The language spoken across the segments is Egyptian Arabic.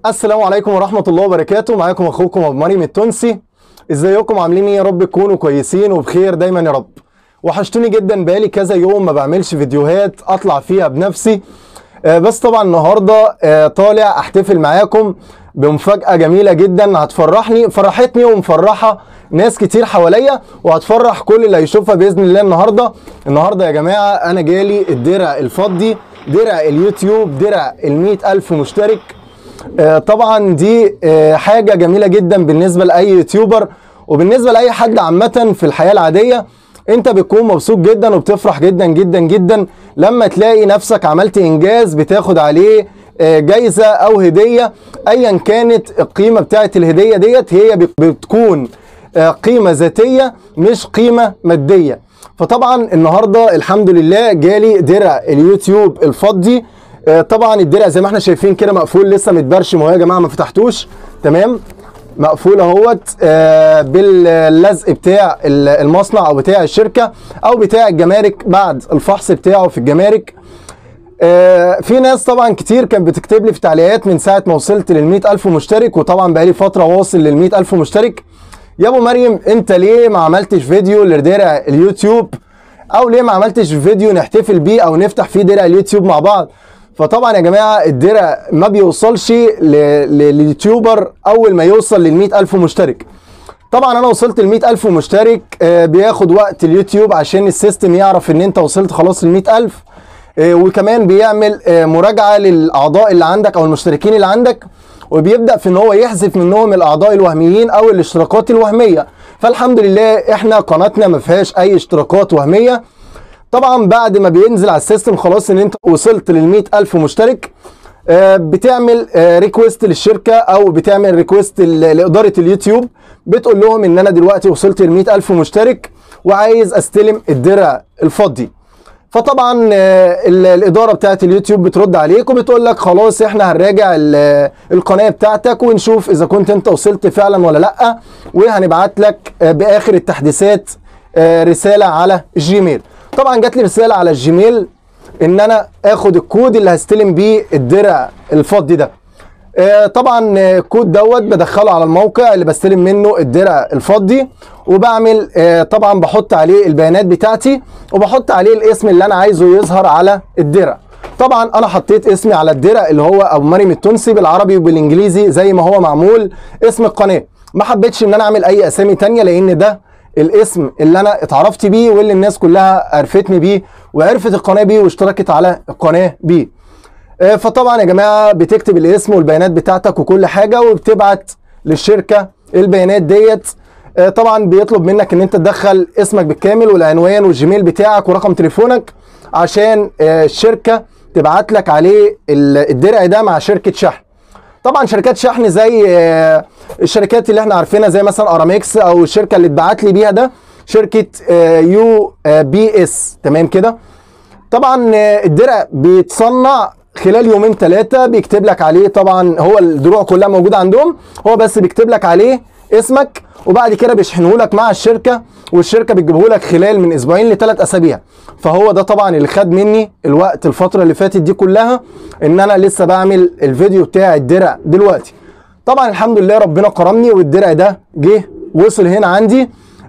السلام عليكم ورحمة الله وبركاته معاكم أخوكم أبو مريم التونسي ازيكم عاملين ايه يا رب تكونوا كويسين وبخير دايما يا رب وحشتوني جدا بقالي كذا يوم ما بعملش فيديوهات اطلع فيها بنفسي آه، بس طبعا النهارده آه، طالع احتفل معاكم بمفاجأة جميلة جدا هتفرحني فرحتني ومفرحة ناس كتير حواليا وهتفرح كل اللي هيشوفها بإذن الله النهاردة النهاردة يا جماعة أنا جالي الدرع الفضي درع اليوتيوب درع المية ألف مشترك آه، طبعا دي آه، حاجه جميله جدا بالنسبه لاي يوتيوبر وبالنسبه لاي حد عامه في الحياه العاديه انت بتكون مبسوط جدا وبتفرح جدا جدا جدا لما تلاقي نفسك عملت انجاز بتاخد عليه آه، جايزه او هديه ايا كانت القيمه بتاعت الهديه ديت هي بت- بتكون آه، قيمه ذاتيه مش قيمه ماديه فطبعا النهارده الحمد لله جالي درع اليوتيوب الفضي آه، طبعا الدرع زي ما احنا شايفين كده مقفول لسه متبرشم اهو يا جماعه ما فتحتوش تمام مقفول اهوت آه، باللزق بتاع ال- المصنع او بتاع الشركه او بتاع الجمارك بعد الفحص بتاعه في الجمارك آه، في ناس طبعا كتير كانت بتكتب لي في تعليقات من ساعه ما وصلت لل ألف مشترك وطبعا بقالي فتره واصل لل ألف مشترك يا ابو مريم انت ليه ما عملتش فيديو لدرع اليوتيوب او ليه ما عملتش فيديو نحتفل بيه او نفتح فيه درع اليوتيوب مع بعض فطبعا يا جماعه الدرع ما بيوصلش ل- ل- لليوتيوبر اول ما يوصل لل ألف مشترك طبعا انا وصلت ل ألف مشترك آه، بياخد وقت اليوتيوب عشان السيستم يعرف ان انت وصلت خلاص ل ألف آه، وكمان بيعمل آه، مراجعه للاعضاء اللي عندك او المشتركين اللي عندك وبيبدا في ان هو يحذف منهم الاعضاء الوهميين او الاشتراكات الوهميه فالحمد لله احنا قناتنا ما فيهاش اي اشتراكات وهميه طبعا بعد ما بينزل على السيستم خلاص ان انت وصلت لل ألف مشترك آه، بتعمل ريكويست للشركه او بتعمل ريكويست لاداره اليوتيوب بتقول لهم ان انا دلوقتي وصلت ل ألف مشترك وعايز استلم الدرع الفضي فطبعا آه، ال- الاداره بتاعت اليوتيوب بترد عليك وبتقول لك خلاص احنا هنراجع ال- القناه بتاعتك ونشوف اذا كنت انت وصلت فعلا ولا لا وهنبعت لك آه، باخر التحديثات آه، رساله على الجيميل طبعا جات لي رساله على الجيميل ان انا اخد الكود اللي هستلم بيه الدرع الفضي ده آه، طبعا آه، الكود دوت بدخله على الموقع اللي بستلم منه الدرع الفضي وبعمل آه، طبعا بحط عليه البيانات بتاعتي وبحط عليه الاسم اللي انا عايزه يظهر على الدرع طبعا انا حطيت اسمي على الدرع اللي هو ابو مريم التونسي بالعربي وبالانجليزي زي ما هو معمول اسم القناه ما حبيتش ان انا اعمل اي اسامي تانية لان ده الاسم اللي انا اتعرفت بيه واللي الناس كلها عرفتني بيه وعرفت القناه بيه واشتركت على القناه بيه آه، فطبعا يا جماعه بتكتب الاسم والبيانات بتاعتك وكل حاجه وبتبعت للشركه البيانات ديت آه، طبعا بيطلب منك ان انت تدخل اسمك بالكامل والعنوان والجيميل بتاعك ورقم تليفونك عشان آه، الشركه تبعت لك عليه ال- الدرع ده مع شركه شحن طبعا شركات شحن زي آه، الشركات اللي احنا عارفينها زي مثلا ارامكس او الشركه اللي اتبعت لي بيها ده شركه آه، يو آه، بي اس تمام كده طبعا آه، الدرع بيتصنع خلال يومين ثلاثة بيكتب لك عليه طبعا هو الدروع كلها موجودة عندهم هو بس بيكتب لك عليه اسمك وبعد كده بيشحنه لك مع الشركة والشركة بتجيبه لك خلال من اسبوعين لثلاث اسابيع فهو ده طبعا اللي خد مني الوقت الفترة اللي فاتت دي كلها ان انا لسه بعمل الفيديو بتاع الدرع دلوقتي طبعا الحمد لله ربنا كرمني والدرع ده جه وصل هنا عندي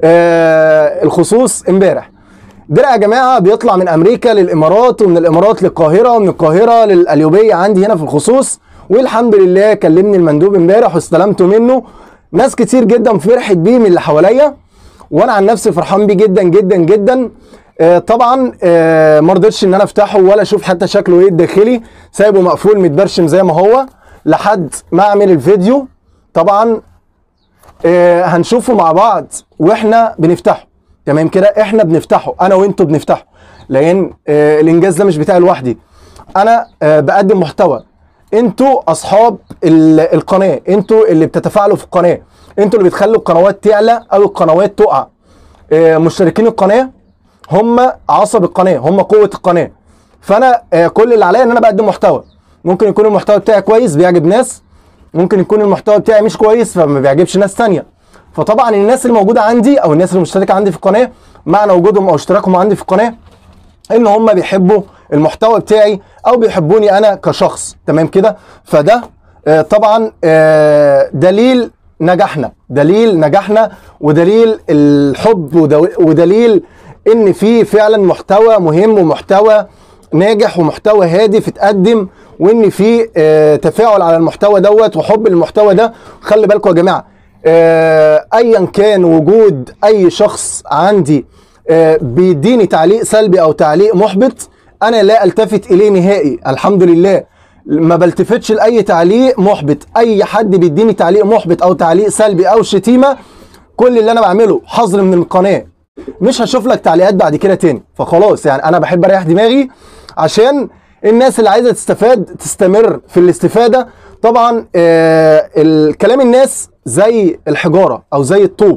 آه الخصوص امبارح درع يا جماعه بيطلع من امريكا للامارات ومن الامارات للقاهره ومن القاهره للقليوبيه عندي هنا في الخصوص والحمد لله كلمني المندوب امبارح واستلمته منه ناس كتير جدا فرحت بيه من اللي حواليا وانا عن نفسي فرحان بيه جدا جدا جدا آه طبعا آه ما رضيتش ان انا افتحه ولا اشوف حتى شكله ايه الداخلي سايبه مقفول متبرشم زي ما هو لحد ما اعمل الفيديو طبعا آه، هنشوفه مع بعض واحنا بنفتحه تمام كده احنا بنفتحه انا وانتوا بنفتحه لان آه، الانجاز ده مش بتاعي لوحدي انا آه، بقدم محتوى انتوا اصحاب ال- القناه انتوا اللي بتتفاعلوا في القناه انتوا اللي بتخلوا القنوات تعلى او القنوات تقع آه، مشتركين القناه هم عصب القناه هم قوه القناه فانا آه، كل اللي عليا ان انا بقدم محتوى ممكن يكون المحتوى بتاعي كويس بيعجب ناس ممكن يكون المحتوى بتاعي مش كويس فما بيعجبش ناس تانية فطبعا الناس اللي موجوده عندي او الناس اللي مشتركه عندي في القناه معنى وجودهم او اشتراكهم عندي في القناه ان هم بيحبوا المحتوى بتاعي او بيحبوني انا كشخص تمام كده فده آه، طبعا آه، دليل نجاحنا دليل نجاحنا ودليل الحب ودو- ودليل ان في فعلا محتوى مهم ومحتوى ناجح ومحتوى هادف اتقدم وان في آه، تفاعل على المحتوى دوت وحب المحتوى ده خلي بالكم يا جماعه آه، ايا كان وجود اي شخص عندي آه، بيديني تعليق سلبي او تعليق محبط انا لا التفت اليه نهائي الحمد لله ما بلتفتش لاي تعليق محبط اي حد بيديني تعليق محبط او تعليق سلبي او شتيمه كل اللي انا بعمله حظر من القناه مش هشوف لك تعليقات بعد كده تاني فخلاص يعني انا بحب اريح دماغي عشان الناس اللي عايزه تستفاد تستمر في الاستفاده طبعا آه الكلام الناس زي الحجاره او زي الطوب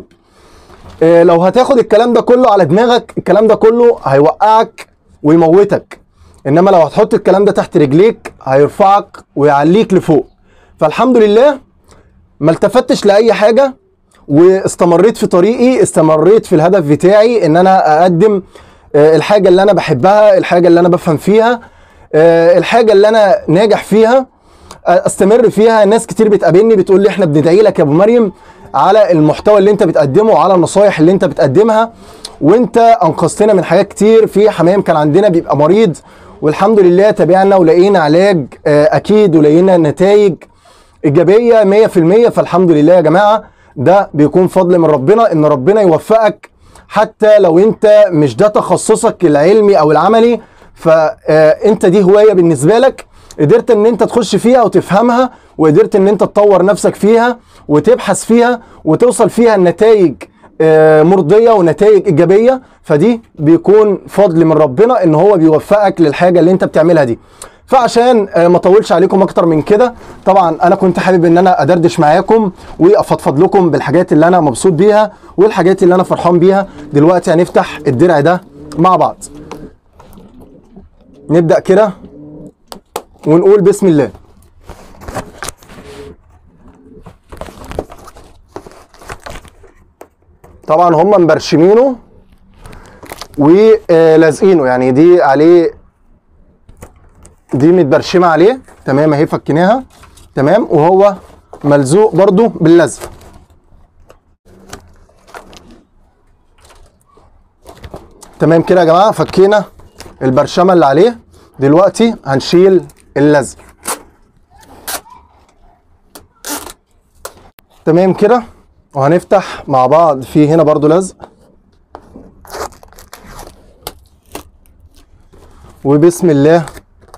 آه لو هتاخد الكلام ده كله على دماغك الكلام ده كله هيوقعك ويموتك انما لو هتحط الكلام ده تحت رجليك هيرفعك ويعليك لفوق فالحمد لله ما التفتش لاي حاجه واستمريت في طريقي استمريت في الهدف بتاعي ان انا اقدم آه، الحاجه اللي انا بحبها الحاجه اللي انا بفهم فيها آه، الحاجه اللي انا ناجح فيها آه، استمر فيها ناس كتير بتقابلني بتقول لي احنا بندعي لك يا ابو مريم على المحتوى اللي انت بتقدمه وعلى النصايح اللي انت بتقدمها وانت انقذتنا من حاجات كتير في حمام كان عندنا بيبقى مريض والحمد لله تابعنا ولقينا علاج آه، اكيد ولقينا نتائج ايجابيه 100% فالحمد لله يا جماعه ده بيكون فضل من ربنا ان ربنا يوفقك حتى لو انت مش ده تخصصك العلمي او العملي فانت دي هوايه بالنسبه لك قدرت ان انت تخش فيها وتفهمها وقدرت ان انت تطور نفسك فيها وتبحث فيها وتوصل فيها النتائج آه، مرضيه ونتائج ايجابيه فدي بيكون فضل من ربنا ان هو بيوفقك للحاجه اللي انت بتعملها دي فعشان آه، ما اطولش عليكم اكتر من كده طبعا انا كنت حابب ان انا ادردش معاكم وافضفض لكم بالحاجات اللي انا مبسوط بيها والحاجات اللي انا فرحان بيها دلوقتي هنفتح الدرع ده مع بعض نبدا كده ونقول بسم الله طبعا هم مبرشمينه ولازقينه يعني دي عليه دي متبرشمه عليه تمام اهي فكيناها تمام وهو ملزوق برضو باللزق تمام كده يا جماعه فكينا البرشمه اللي عليه دلوقتي هنشيل اللزق تمام كده وهنفتح مع بعض في هنا برضو لزق وبسم الله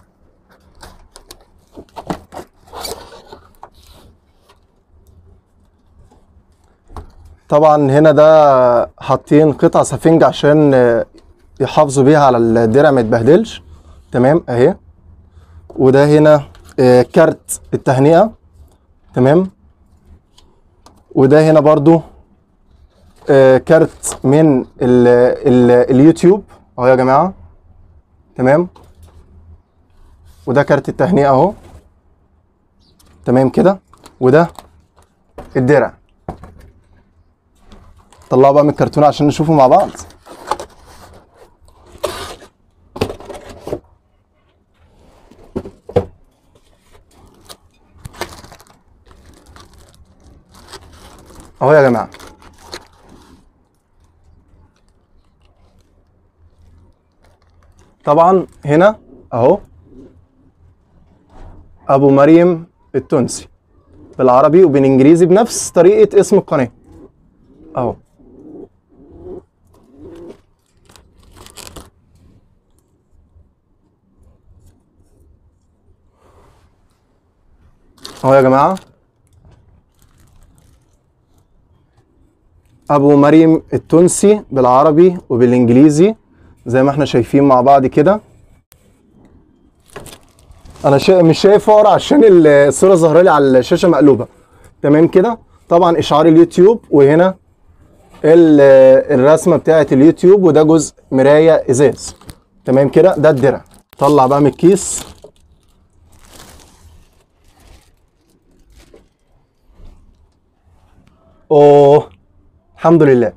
طبعا هنا ده حاطين قطع سفنج عشان آه، يحافظوا بيها على الدرع ما يتبهدلش تمام اهي وده هنا آه، كارت التهنئة تمام وده هنا برضو آه، كارت من ال ال اليوتيوب اهو يا جماعة تمام وده كارت التهنئة اهو تمام كده وده الدرع طلعوا بقى من الكرتونة عشان نشوفه مع بعض اهو يا جماعة طبعا هنا اهو ابو مريم التونسي بالعربي وبالانجليزي بنفس طريقة اسم القناة اهو اهو يا جماعة ابو مريم التونسي بالعربي وبالانجليزي زي ما احنا شايفين مع بعض كده انا شا... مش شايف اقرا عشان ال- الصوره ظاهره لي على الشاشه مقلوبه تمام كده طبعا اشعار اليوتيوب وهنا ال- الرسمه بتاعه اليوتيوب وده جزء مرايه ازاز تمام كده ده الدرع طلع بقى من الكيس اوه الحمد لله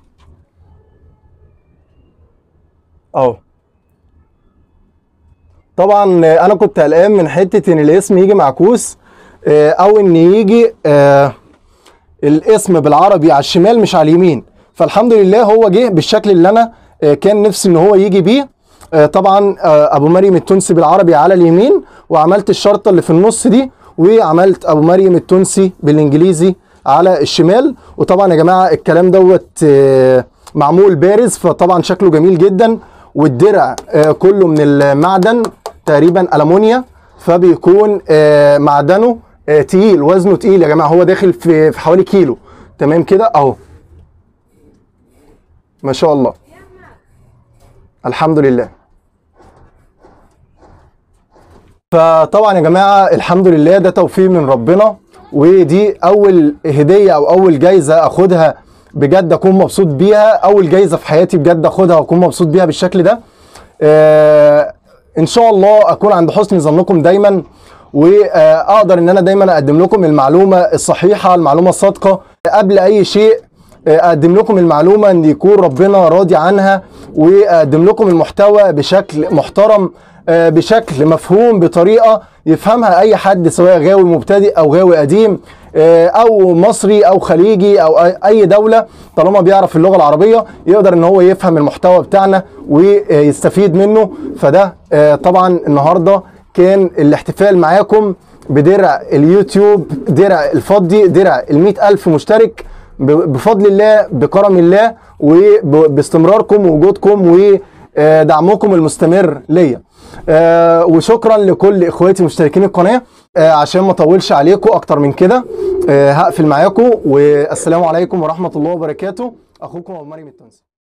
اهو طبعا آه، انا كنت قلقان من حته ان الاسم يجي معكوس آه، او ان يجي آه، الاسم بالعربي على الشمال مش على اليمين فالحمد لله هو جه بالشكل اللي انا آه، كان نفسي ان هو يجي بيه آه، طبعا آه، ابو مريم التونسي بالعربي على اليمين وعملت الشرطه اللي في النص دي وعملت ابو مريم التونسي بالانجليزي على الشمال وطبعا يا جماعه الكلام دوت آه، معمول بارز فطبعا شكله جميل جدا والدرع آه، كله من المعدن تقريبا المونيا فبيكون آه، معدنه آه، تقيل وزنه تقيل يا جماعه هو داخل في في حوالي كيلو تمام كده اهو ما شاء الله الحمد لله فطبعا يا جماعه الحمد لله ده توفيق من ربنا ودي اول هديه او اول جايزه اخدها بجد اكون مبسوط بيها اول جايزه في حياتي بجد اخدها واكون مبسوط بيها بالشكل ده آه ان شاء الله اكون عند حسن ظنكم دايما واقدر ان انا دايما اقدم لكم المعلومه الصحيحه المعلومه الصادقه قبل اي شيء اقدم لكم المعلومه ان يكون ربنا راضي عنها واقدم لكم المحتوى بشكل محترم آه، بشكل مفهوم بطريقه يفهمها اي حد سواء غاوي مبتدئ او غاوي قديم آه، او مصري او خليجي او أي- اي دوله طالما بيعرف اللغه العربيه يقدر ان هو يفهم المحتوى بتاعنا ويستفيد منه فده آه، طبعا النهارده كان الاحتفال معاكم بدرع اليوتيوب درع الفضي درع ال ألف مشترك ب- بفضل الله بكرم الله وباستمراركم ووجودكم ودعمكم المستمر ليا آه، وشكرا لكل اخواتي مشتركين القناه آه، عشان ما اطولش عليكم اكتر من كده آه، هقفل معاكم والسلام عليكم ورحمه الله وبركاته اخوكم ابو مريم التونسي